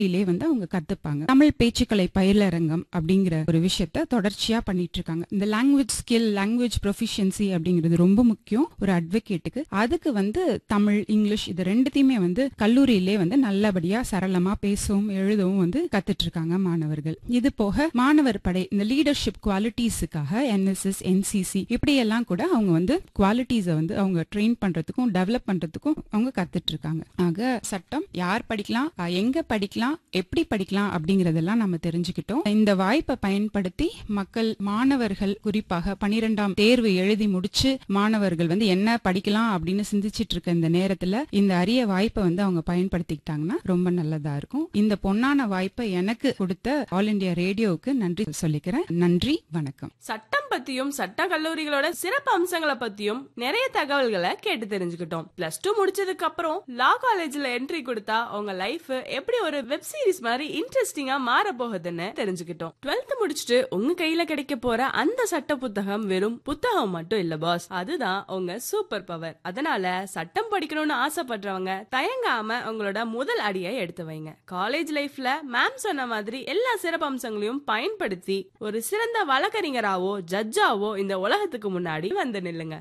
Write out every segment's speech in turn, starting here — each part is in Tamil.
இலே வந்து அவங்க கத்துப்பாங்க தமிழ் பேச்சுக்கலை பயிலரங்கம் அப்படிங்கிற ஒரு விஷயத்த தொடர்ச்சியா பண்ணிட்டு இருக்காங்க இந்த லாங்குவேஜ் ஸ்கில் லாங்குவேஜ் ப்ரொஃபிஷியன்சி அப்படிங்கிறது ரொம்ப முக்கியம் ஒரு அட்வொகேட்டுக்கு அதுக்கு வந்து தமிழ் இங்கிலீஷ் இது ரெண்டுத்தையுமே வந்து கல்லூரியிலே வந்து நல்லபடியா சரளமா பேசவும் எழுதவும் வந்து கத்துட்டு இருக்காங்க மாணவர்கள் இது போக மாணவர் படை இந்த லீடர்ஷிப் குவாலிட்டிஸுக்காக என்எஸ்எஸ் என்சிசி இப்படி எல்லாம் கூட அவங்க வந்து குவாலிட்டிஸை வந்து அவங்க ட்ரெயின் பண்றதுக்கும் டெவலப் பண்றதுக்கும் அவங்க கத்துட்டு இருக்காங்க ஆக சட்டம் யார் படிக்கலாம் அஹ் எங்க படிக்கலாம் எப்படி படிக்கலாம் அப்படிங்கறதெல்லாம் நம்ம தெரிஞ்சுக்கிட்டோம் இந்த வாய்ப்பை பயன்படுத்தி மக்கள் மாணவர்கள் குறிப்பாக பனிரெண்டாம் தேர்வு எழுதி முடிச்சு மாணவர்கள் வந்து என்ன படிக்கலாம் அப்படின்னு சிந்திச்சிட்டு இருக்க இந்த நேரத்துல இந்த அரிய வாய்ப்பை வந்து அவங்க பயன்படுத்திக்கிட்டாங்கன்னா ரொம்ப நல்லதா இருக்கும் இந்த பொன்னான வாய்ப்பை எனக்கு கொடுத்த ஆல் இண்டியா ரேடியோவுக்கு நன்றி சொல்லிக்கிறேன் நன்றி வணக்கம் சட்டம் பத்தியும் சட்ட கல்லூரிகளோட சிறப்பு அம்சங்களை பத்தியும் நிறைய தகவல்களை கேட்டு தெரிஞ்சுக்கிட்டோம் பிளஸ் டூ முடிச்சதுக்கு அப்புறம் லா காலேஜ்ல என்ட்ரி கொடுத்தா உங்க லைஃப் எப்படி ஒரு வெப் சீரிஸ் மாதிரி இன்ட்ரெஸ்டிங்கா மாற போகுதுன்னு தெரிஞ்சுக்கிட்டோம் டுவெல்த் முடிச்சுட்டு உங்க கையில கிடைக்க போற அந்த சட்ட புத்தகம் வெறும் புத்தகம் மட்டும் இல்ல பாஸ் அதுதான் உங்க சூப்பர் பவர் அதனால சட்டம் படிக்கணும்னு ஆசைப்படுறவங்க தயங்காம உங்களோட முதல் அடியை எடுத்து வைங்க காலேஜ் லைஃப்ல மேம் சொன்ன மாதிரி எல்லா சிறப்பு அம்சங்களையும் பயன்படுத்தி ஒரு சிறந்த வழக்கறிஞராவோ ஜட்ஜாவோ இந்த உலகத்துக்கு முன்னாடி வந்து நில்லுங்க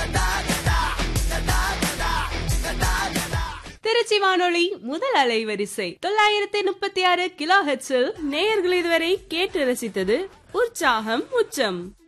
திருச்சி வானொலி முதல் அலைவரிசை தொள்ளாயிரத்தி முப்பத்தி ஆறு கிலோ ஹெட்ஸில் நேயர்கள் இதுவரை கேட்டு ரசித்தது உற்சாகம் உச்சம்